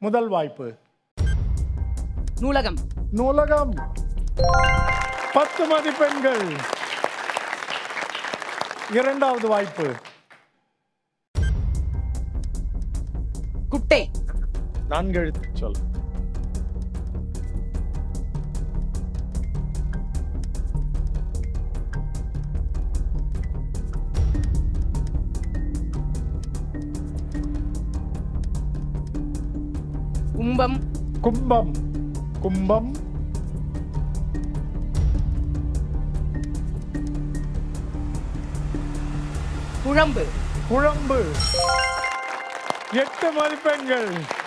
முதல் வாய்ப்பு நூலகம் நூலகம் பத்து மதிப்பெண்கள் இரண்டாவது வாய்ப்பு குட்டை நான்கு எழுத்து சொல் கும்பம் கும்பம் கும்பம் குழம்பு குழம்பு எட்டு மதிப்பெண்கள்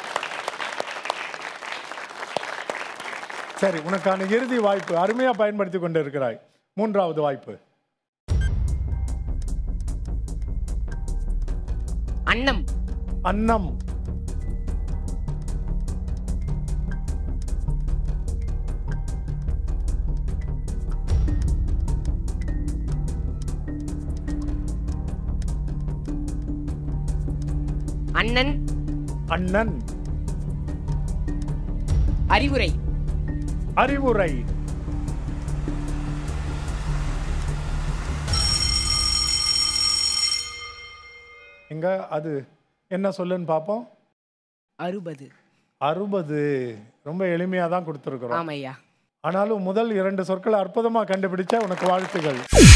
சரி உனக்கான இறுதி வாய்ப்பு அருமையா பயன்படுத்தி கொண்டு இருக்கிறாய் மூன்றாவது வாய்ப்பு அன்னம் அன்னம் அண்ணன் அண்ணன் அறிவுரை அறிவுரை எங்க அது என்ன சொல்லுன்னு பார்ப்போம் அறுபது அறுபது ரொம்ப எளிமையா தான் கொடுத்துருக்குறோம் ஆமையா ஆனாலும் முதல் இரண்டு சொற்களை அற்புதமா கண்டுபிடிச்ச உனக்கு வாழ்த்துகள்